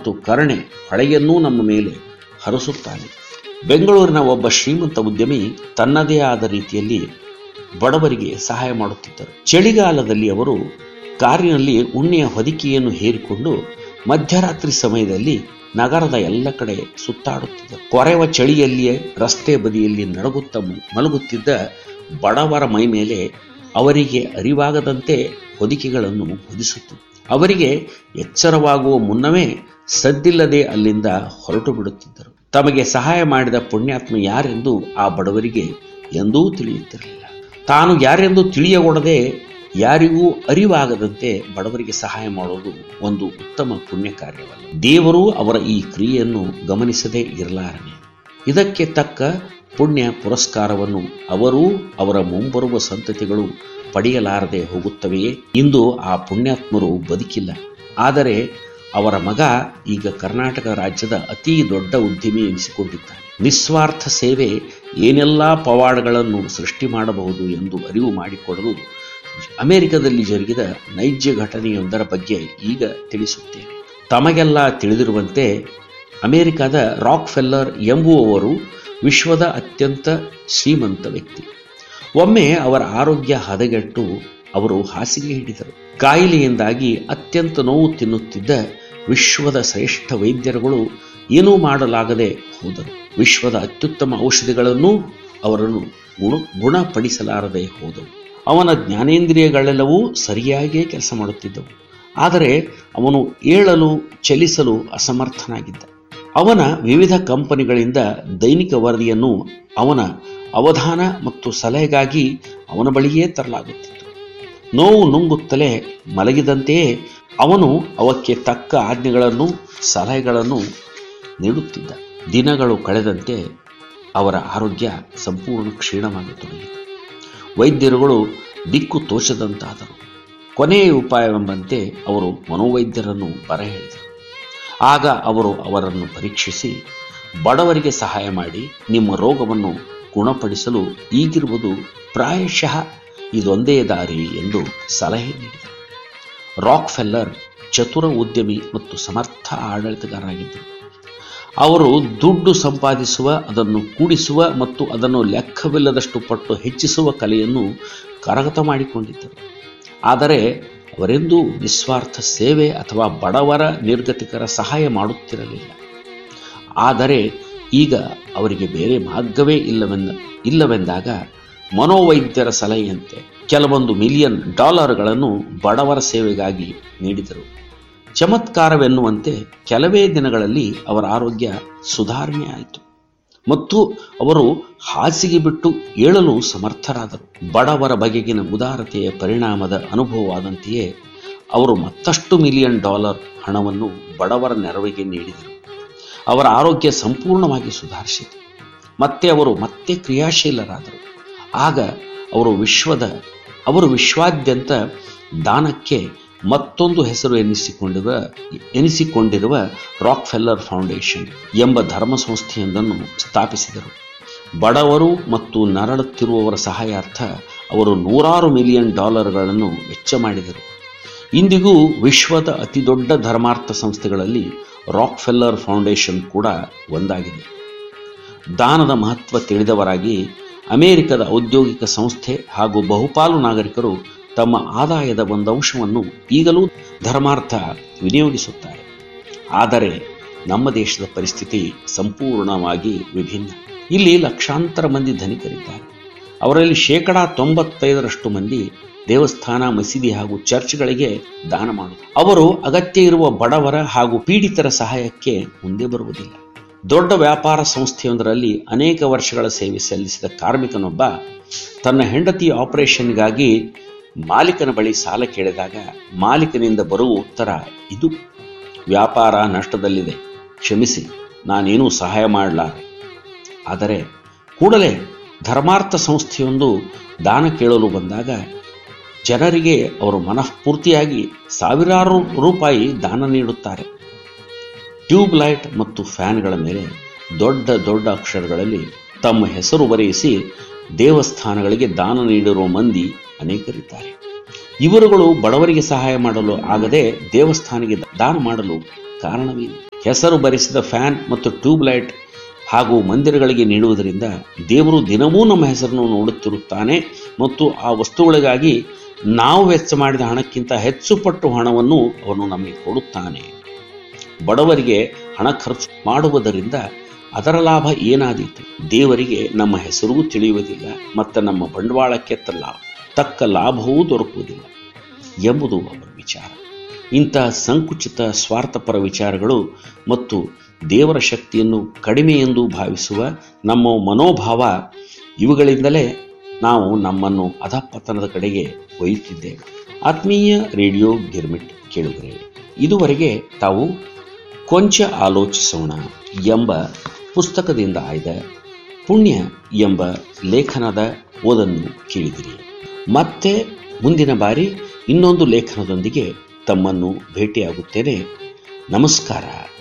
ಮತ್ತು ಕರುಣೆ ಹೊಳೆಯನ್ನೂ ನಮ್ಮ ಮೇಲೆ ಹರಿಸುತ್ತಾನೆ ಬೆಂಗಳೂರಿನ ಒಬ್ಬ ಶ್ರೀಮಂತ ಉದ್ಯಮಿ ತನ್ನದೇ ಆದ ರೀತಿಯಲ್ಲಿ ಬಡವರಿಗೆ ಸಹಾಯ ಮಾಡುತ್ತಿದ್ದರು ಚಳಿಗಾಲದಲ್ಲಿ ಅವರು ಕಾರಿನಲ್ಲಿ ಉಣ್ಣೆಯ ಹೊದಿಕೆಯನ್ನು ಹೇರಿಕೊಂಡು ಮಧ್ಯರಾತ್ರಿ ಸಮಯದಲ್ಲಿ ನಗರದ ಎಲ್ಲ ಕಡೆ ಸುತ್ತಾಡುತ್ತಿದ್ದರು ಕೊರೆವ ಚಳಿಯಲ್ಲಿಯೇ ರಸ್ತೆ ಬದಿಯಲ್ಲಿ ನಡಗುತ್ತ ಮಲಗುತ್ತಿದ್ದ ಬಡವರ ಮೈ ಮೇಲೆ ಅವರಿಗೆ ಅರಿವಾಗದಂತೆ ಹೊದಿಕೆಗಳನ್ನು ಹೊದಿಸುತ್ತು ಅವರಿಗೆ ಎಚ್ಚರವಾಗುವ ಮುನ್ನವೇ ಸದ್ದಿಲ್ಲದೆ ಅಲ್ಲಿಂದ ಹೊರಟು ಬಿಡುತ್ತಿದ್ದರು ತಮಗೆ ಸಹಾಯ ಮಾಡಿದ ಪುಣ್ಯಾತ್ಮ ಯಾರೆಂದು ಆ ಬಡವರಿಗೆ ಎಂದೂ ತಿಳಿಯುತ್ತಿರಲಿಲ್ಲ ತಾನು ಯಾರೆಂದು ತಿಳಿಯಗೊಡದೆ ಯಾರಿಗೂ ಅರಿವಾಗದಂತೆ ಬಡವರಿಗೆ ಸಹಾಯ ಮಾಡೋದು ಒಂದು ಉತ್ತಮ ಪುಣ್ಯ ಕಾರ್ಯವಲ್ಲ ದೇವರು ಅವರ ಈ ಕ್ರಿಯೆಯನ್ನು ಗಮನಿಸದೇ ಇರಲಾರನೆ ಇದಕ್ಕೆ ತಕ್ಕ ಪುಣ್ಯ ಪುರಸ್ಕಾರವನ್ನು ಅವರೂ ಅವರ ಮುಂಬರುವ ಸಂತತಿಗಳು ಪಡೆಯಲಾರದೆ ಹೋಗುತ್ತವೆಯೇ ಇಂದು ಆ ಪುಣ್ಯಾತ್ಮರು ಬದುಕಿಲ್ಲ ಆದರೆ ಅವರ ಮಗ ಈಗ ಕರ್ನಾಟಕ ರಾಜ್ಯದ ಅತಿ ದೊಡ್ಡ ಉದ್ಯಮಿ ಎನಿಸಿಕೊಂಡಿದ್ದಾನೆ ನಿಸ್ವಾರ್ಥ ಸೇವೆ ಏನೆಲ್ಲ ಪವಾಡಗಳನ್ನು ಸೃಷ್ಟಿ ಮಾಡಬಹುದು ಎಂದು ಅರಿವು ಮಾಡಿಕೊಡಲು ಅಮೆರಿಕದಲ್ಲಿ ಜರುಗಿದ ನೈಜ ಘಟನೆಯೊಂದರ ಬಗ್ಗೆ ಈಗ ತಿಳಿಸುತ್ತೇನೆ ತಮಗೆಲ್ಲ ತಿಳಿದಿರುವಂತೆ ಅಮೆರಿಕದ ರಾಕ್ ಫೆಲ್ಲರ್ ಎಂಬುವವರು ವಿಶ್ವದ ಅತ್ಯಂತ ಶ್ರೀಮಂತ ವ್ಯಕ್ತಿ ಒಮ್ಮೆ ಅವರ ಆರೋಗ್ಯ ಹದಗೆಟ್ಟು ಅವರು ಹಾಸಿಗೆ ಹಿಡಿದರು ಕಾಯಿಲೆಯಿಂದಾಗಿ ಅತ್ಯಂತ ನೋವು ತಿನ್ನುತ್ತಿದ್ದ ವಿಶ್ವದ ಶ್ರೇಷ್ಠ ವೈದ್ಯರುಗಳು ಏನೂ ಮಾಡಲಾಗದೆ ಹೋದರು ವಿಶ್ವದ ಅತ್ಯುತ್ತಮ ಔಷಧಿಗಳನ್ನು ಅವರನ್ನು ಗುಣ ಗುಣಪಡಿಸಲಾರದೆ ಹೋದವು ಅವನ ಜ್ಞಾನೇಂದ್ರಿಯಗಳೆಲ್ಲವೂ ಸರಿಯಾಗಿಯೇ ಕೆಲಸ ಮಾಡುತ್ತಿದ್ದವು ಆದರೆ ಅವನು ಏಳಲು ಚಲಿಸಲು ಅಸಮರ್ಥನಾಗಿದ್ದ ಅವನ ವಿವಿಧ ಕಂಪನಿಗಳಿಂದ ದೈನಿಕ ವರದಿಯನ್ನು ಅವನ ಅವಧಾನ ಮತ್ತು ಸಲಹೆಗಾಗಿ ಅವನ ಬಳಿಯೇ ತರಲಾಗುತ್ತಿತ್ತು ನೋವು ನುಂಗುತ್ತಲೇ ಮಲಗಿದಂತೆಯೇ ಅವನು ಅವಕ್ಕೆ ತಕ್ಕ ಆಜ್ಞೆಗಳನ್ನು ಸಲಹೆಗಳನ್ನು ನೀಡುತ್ತಿದ್ದ ದಿನಗಳು ಕಳೆದಂತೆ ಅವರ ಆರೋಗ್ಯ ಸಂಪೂರ್ಣ ಕ್ಷೀಣವಾಗತೊಡಗಿತು ವೈದ್ಯರುಗಳು ದಿಕ್ಕು ತೋಚದಂತಾದರು ಕೊನೆಯ ಉಪಾಯವೆಂಬಂತೆ ಅವರು ಮನೋವೈದ್ಯರನ್ನು ಬರಹೇಳಿದರು ಆಗ ಅವರು ಅವರನ್ನು ಪರೀಕ್ಷಿಸಿ ಬಡವರಿಗೆ ಸಹಾಯ ಮಾಡಿ ನಿಮ್ಮ ರೋಗವನ್ನು ಗುಣಪಡಿಸಲು ಈಗಿರುವುದು ಪ್ರಾಯಶಃ ಇದೊಂದೇ ದಾರಿ ಎಂದು ಸಲಹೆ ನೀಡಿದರು ರಾಕ್ ಫೆಲ್ಲರ್ ಚತುರ ಉದ್ಯಮಿ ಮತ್ತು ಸಮರ್ಥ ಆಡಳಿತಗಾರರಾಗಿದ್ದರು ಅವರು ದುಡ್ಡು ಸಂಪಾದಿಸುವ ಅದನ್ನು ಕೂಡಿಸುವ ಮತ್ತು ಅದನ್ನು ಲೆಕ್ಕವಿಲ್ಲದಷ್ಟು ಪಟ್ಟು ಹೆಚ್ಚಿಸುವ ಕಲೆಯನ್ನು ಕರಗತ ಮಾಡಿಕೊಂಡಿದ್ದರು ಆದರೆ ಅವರೆಂದೂ ನಿಸ್ವಾರ್ಥ ಸೇವೆ ಅಥವಾ ಬಡವರ ನಿರ್ಗತಿಕರ ಸಹಾಯ ಮಾಡುತ್ತಿರಲಿಲ್ಲ ಆದರೆ ಈಗ ಅವರಿಗೆ ಬೇರೆ ಮಾರ್ಗವೇ ಇಲ್ಲವೆಂದ ಇಲ್ಲವೆಂದಾಗ ಮನೋವೈದ್ಯರ ಸಲಹೆಯಂತೆ ಕೆಲವೊಂದು ಮಿಲಿಯನ್ ಡಾಲರ್ಗಳನ್ನು ಬಡವರ ಸೇವೆಗಾಗಿ ನೀಡಿದರು ಚಮತ್ಕಾರವೆನ್ನುವಂತೆ ಕೆಲವೇ ದಿನಗಳಲ್ಲಿ ಅವರ ಆರೋಗ್ಯ ಸುಧಾರಣೆ ಆಯಿತು ಮತ್ತು ಅವರು ಹಾಸಿಗೆ ಬಿಟ್ಟು ಏಳಲು ಸಮರ್ಥರಾದರು ಬಡವರ ಬಗೆಗಿನ ಉದಾರತೆಯ ಪರಿಣಾಮದ ಅನುಭವವಾದಂತೆಯೇ ಅವರು ಮತ್ತಷ್ಟು ಮಿಲಿಯನ್ ಡಾಲರ್ ಹಣವನ್ನು ಬಡವರ ನೆರವಿಗೆ ನೀಡಿದರು ಅವರ ಆರೋಗ್ಯ ಸಂಪೂರ್ಣವಾಗಿ ಸುಧಾರಿಸಿತು ಮತ್ತೆ ಅವರು ಮತ್ತೆ ಕ್ರಿಯಾಶೀಲರಾದರು ಆಗ ಅವರು ವಿಶ್ವದ ಅವರು ವಿಶ್ವಾದ್ಯಂತ ದಾನಕ್ಕೆ ಮತ್ತೊಂದು ಹೆಸರು ಎನಿಸಿಕೊಂಡಿರುವ ಎನಿಸಿಕೊಂಡಿರುವ ರಾಕ್ ಫೆಲ್ಲರ್ ಫೌಂಡೇಶನ್ ಎಂಬ ಧರ್ಮ ಸಂಸ್ಥೆಯೊಂದನ್ನು ಸ್ಥಾಪಿಸಿದರು ಬಡವರು ಮತ್ತು ನರಳುತ್ತಿರುವವರ ಸಹಾಯಾರ್ಥ ಅವರು ನೂರಾರು ಮಿಲಿಯನ್ ಡಾಲರ್ಗಳನ್ನು ವೆಚ್ಚ ಮಾಡಿದರು ಇಂದಿಗೂ ವಿಶ್ವದ ಅತಿದೊಡ್ಡ ಧರ್ಮಾರ್ಥ ಸಂಸ್ಥೆಗಳಲ್ಲಿ ರಾಕ್ ಫೆಲ್ಲರ್ ಫೌಂಡೇಶನ್ ಕೂಡ ಒಂದಾಗಿದೆ ದಾನದ ಮಹತ್ವ ತಿಳಿದವರಾಗಿ ಅಮೆರಿಕದ ಔದ್ಯೋಗಿಕ ಸಂಸ್ಥೆ ಹಾಗೂ ಬಹುಪಾಲು ನಾಗರಿಕರು ತಮ್ಮ ಆದಾಯದ ಒಂದು ಅಂಶವನ್ನು ಈಗಲೂ ಧರ್ಮಾರ್ಥ ವಿನಿಯೋಗಿಸುತ್ತಾರೆ ಆದರೆ ನಮ್ಮ ದೇಶದ ಪರಿಸ್ಥಿತಿ ಸಂಪೂರ್ಣವಾಗಿ ವಿಭಿನ್ನ ಇಲ್ಲಿ ಲಕ್ಷಾಂತರ ಮಂದಿ ಧನಿಕರಿದ್ದಾರೆ ಅವರಲ್ಲಿ ಶೇಕಡ ತೊಂಬತ್ತೈದರಷ್ಟು ಮಂದಿ ದೇವಸ್ಥಾನ ಮಸೀದಿ ಹಾಗೂ ಚರ್ಚ್ಗಳಿಗೆ ದಾನ ಮಾಡುವುದು ಅವರು ಅಗತ್ಯ ಇರುವ ಬಡವರ ಹಾಗೂ ಪೀಡಿತರ ಸಹಾಯಕ್ಕೆ ಮುಂದೆ ಬರುವುದಿಲ್ಲ ದೊಡ್ಡ ವ್ಯಾಪಾರ ಸಂಸ್ಥೆಯೊಂದರಲ್ಲಿ ಅನೇಕ ವರ್ಷಗಳ ಸೇವೆ ಸಲ್ಲಿಸಿದ ಕಾರ್ಮಿಕನೊಬ್ಬ ತನ್ನ ಹೆಂಡತಿಯ ಆಪರೇಷನ್ಗಾಗಿ ಮಾಲೀಕನ ಬಳಿ ಸಾಲ ಕೇಳಿದಾಗ ಮಾಲೀಕನಿಂದ ಬರುವ ಉತ್ತರ ಇದು ವ್ಯಾಪಾರ ನಷ್ಟದಲ್ಲಿದೆ ಕ್ಷಮಿಸಿ ನಾನೇನೂ ಸಹಾಯ ಮಾಡಲಾರೆ ಆದರೆ ಕೂಡಲೇ ಧರ್ಮಾರ್ಥ ಸಂಸ್ಥೆಯೊಂದು ದಾನ ಕೇಳಲು ಬಂದಾಗ ಜನರಿಗೆ ಅವರು ಮನಃಪೂರ್ತಿಯಾಗಿ ಸಾವಿರಾರು ರೂಪಾಯಿ ದಾನ ನೀಡುತ್ತಾರೆ ಟ್ಯೂಬ್ ಲೈಟ್ ಮತ್ತು ಫ್ಯಾನ್ಗಳ ಮೇಲೆ ದೊಡ್ಡ ದೊಡ್ಡ ಅಕ್ಷರಗಳಲ್ಲಿ ತಮ್ಮ ಹೆಸರು ಬರೆಯಿಸಿ ದೇವಸ್ಥಾನಗಳಿಗೆ ದಾನ ನೀಡಿರುವ ಮಂದಿ ಅನೇಕರಿದ್ದಾರೆ ಇವರುಗಳು ಬಡವರಿಗೆ ಸಹಾಯ ಮಾಡಲು ಆಗದೆ ದೇವಸ್ಥಾನಕ್ಕೆ ದಾನ ಮಾಡಲು ಕಾರಣವೇನು ಹೆಸರು ಬರೆಸಿದ ಫ್ಯಾನ್ ಮತ್ತು ಟ್ಯೂಬ್ಲೈಟ್ ಹಾಗೂ ಮಂದಿರಗಳಿಗೆ ನೀಡುವುದರಿಂದ ದೇವರು ದಿನವೂ ನಮ್ಮ ಹೆಸರನ್ನು ನೋಡುತ್ತಿರುತ್ತಾನೆ ಮತ್ತು ಆ ವಸ್ತುಗಳಿಗಾಗಿ ನಾವು ವೆಚ್ಚ ಮಾಡಿದ ಹಣಕ್ಕಿಂತ ಹೆಚ್ಚು ಪಟ್ಟು ಹಣವನ್ನು ಅವನು ನಮಗೆ ಕೊಡುತ್ತಾನೆ ಬಡವರಿಗೆ ಹಣ ಖರ್ಚು ಮಾಡುವುದರಿಂದ ಅದರ ಲಾಭ ಏನಾದೀತು ದೇವರಿಗೆ ನಮ್ಮ ಹೆಸರೂ ತಿಳಿಯುವುದಿಲ್ಲ ಮತ್ತು ನಮ್ಮ ಬಂಡವಾಳಕ್ಕೆ ಲಾಭ ತಕ್ಕ ಲಾಭವೂ ದೊರಕುವುದಿಲ್ಲ ಎಂಬುದು ಅವರ ವಿಚಾರ ಇಂತಹ ಸಂಕುಚಿತ ಸ್ವಾರ್ಥಪರ ವಿಚಾರಗಳು ಮತ್ತು ದೇವರ ಶಕ್ತಿಯನ್ನು ಕಡಿಮೆ ಎಂದು ಭಾವಿಸುವ ನಮ್ಮ ಮನೋಭಾವ ಇವುಗಳಿಂದಲೇ ನಾವು ನಮ್ಮನ್ನು ಅಧಪತನದ ಕಡೆಗೆ ಒಯ್ಯುತ್ತಿದ್ದೇವೆ ಆತ್ಮೀಯ ರೇಡಿಯೋ ಗಿರ್ಮಿಟ್ ಕೇಳುಗರೆ ಇದುವರೆಗೆ ತಾವು ಕೊಂಚ ಆಲೋಚಿಸೋಣ ಎಂಬ ಪುಸ್ತಕದಿಂದ ಆಯ್ದ ಪುಣ್ಯ ಎಂಬ ಲೇಖನದ ಓದನ್ನು ಕೇಳಿದಿರಿ ಮತ್ತೆ ಮುಂದಿನ ಬಾರಿ ಇನ್ನೊಂದು ಲೇಖನದೊಂದಿಗೆ ತಮ್ಮನ್ನು ಭೇಟಿಯಾಗುತ್ತೇನೆ ನಮಸ್ಕಾರ